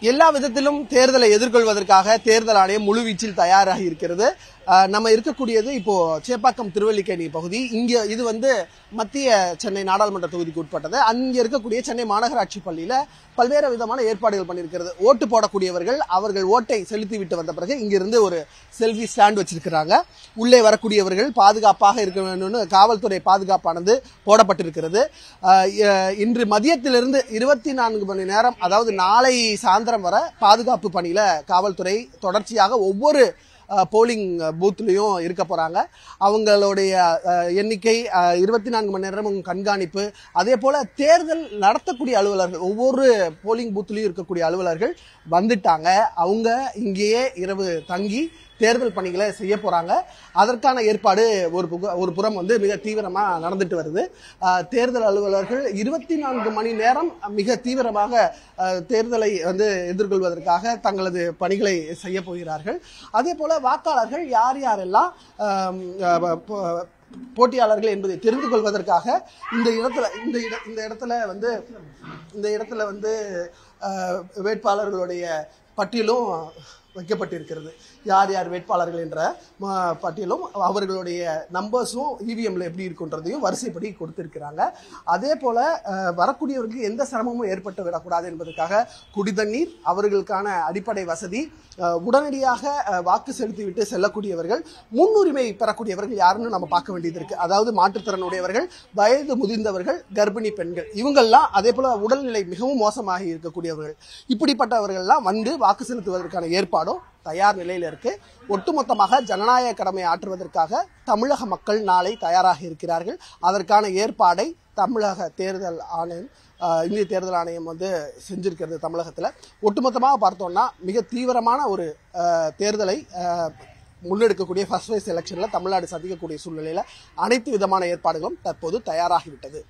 எல்லா விதத்திலும் தேர்தலை எதிர்கொள்வதற்காக தேர்தல் ஆணையம் முழுவீச்சில் தயாராகி இருக்கிறது அஹ், நம்ம இருக்கக்கூடியது இப்போ சேப்பாக்கம் திருவல்லிக்கேணி பகுதி இங்க இது வந்து மத்திய சென்னை நாடாளுமன்ற தொகுதிக்கு உட்பட்டது அங்க இருக்கக்கூடிய சென்னை மாநகராட்சி பள்ளியில பல்வேறு விதமான ஏற்பாடுகள் பண்ணியிருக்கிறது ஓட்டு போடக்கூடியவர்கள் அவர்கள் ஓட்டை செலுத்தி விட்டு வந்த பிறகு இங்கிருந்து ஒரு செல்ஃபி ஸ்டாண்ட் வச்சிருக்கிறாங்க உள்ளே வரக்கூடியவர்கள் பாதுகாப்பாக இருக்க வேண்டும்னு காவல்துறை பாதுகாப்பானது போடப்பட்டிருக்கிறது அஹ், எ- இன்று மதியத்திலிருந்து இருபத்தி நான்கு மணி நேரம் அதாவது நாளை சாயந்தரம் வர பாதுகாப்பு பணியில காவல்துறை தொடர்ச்சியாக ஒவ்வொரு போலிங் பூத்லேயும் இருக்க போறாங்க அவங்களுடைய அஹ், எண்ணிக்கை இருபத்தி நான்கு மணி நேரமும் கண்காணிப்பு அதே போல தேர்தல் நடத்தக்கூடிய அலுவலர்கள் ஒவ்வொரு போலிங் பூத்லேயும் இருக்கக்கூடிய அலுவலர்கள் வந்துட்டாங்க அவங்க இங்கேயே இரவு தங்கி தேர்தல் பணிகளை செய்ய போறாங்க அதற்கான ஏற்பாடு ஒரு புக ஒரு புறம் வந்து மிக தீவிரமா நடந்துட்டு வருது அஹ், தேர்தல் அலுவலர்கள் இருபத்தி நான்கு மணி நேரம் மிக தீவிரமாக அஹ், தேர்தலை வந்து எதிர்கொள்வதற்காக தங்களது பணிகளை செய்ய போகிறார்கள் அதே போல வாக்காளர்கள் யார் யாரெல்லாம் ஆம், அஹ், போ- போட்டியாளர்கள் என்பதை தெரிந்து கொள்வதற்காக இந்த இடத்துல இந்த இட இந்த இடத்துல வந்து இந்த இடத்துல வந்து அஹ், வேட்பாளர்களுடைய பட்டியலும் வைக்கப்பட்டிருக்கிறது யார் யார் வேட்பாளர்கள் என்ற ம, பட்டியலும் அவர்களுடைய நம்பர்ஸும் இவிஎம்ல எப்படி இருக்குன்றதையும் வரிசைப்படி கொடுத்திருக்கிறாங்க அதே போல அஹ், வரக்கூடியவர்களுக்கு எந்த சிரமமும் ஏற்பட்டு விடக்கூடாது என்பதற்காக குடிதண்ணீர் அவர்களுக்கான அடிப்படை வசதி அஹ், உடனடியாக அஹ், வாக்கு செலுத்திவிட்டு செல்லக்கூடியவர்கள் முன்னுரிமை பெறக்கூடியவர்கள் யாருன்னு நம்ம பார்க்க வேண்டியது இருக்கு அதாவது மாற்றுத்திறனுடையவர்கள் வயது முதிர்ந்தவர்கள் கர்ப்பிணி பெண்கள் இவங்கெல்லாம் அதே போல உடல்நிலை மிகவும் மோசமாகி இருக்கக்கூடியவர்கள் இப்படிப்பட்டவர்கள்லாம் வந்து வாக்கு செலுத்துவதற்கான ஏற்பாடும் தயார் நிலையில் இருக்கு ஒட்டுமொத்தமாக ஜனநாயக கடமை ஆற்றுவதற்காக தமிழக மக்கள் நாளை தயாராக இருக்கிறார்கள் அதற்கான ஏற்பாடை தமிழக தேர்தல் ஆணையம் ஆஹ், இந்திய தேர்தல் ஆணையம் வந்து செஞ்சிருக்கிறது தமிழகத்தில் ஒட்டுமொத்தமாக பார்த்தோம்னா மிக தீவிரமான ஒரு ஆஹ், தேர்தலை ஆஹ், முன்னெடுக்கக்கூடிய ஃபர்ஸ்ட் ஃபேஸ் எலெக்ஷனில் தமிழ்நாடு சந்திக்கக்கூடிய சூழ்நிலையில் அனைத்து விதமான ஏற்பாடுகளும் தற்போது தயாராகிவிட்டது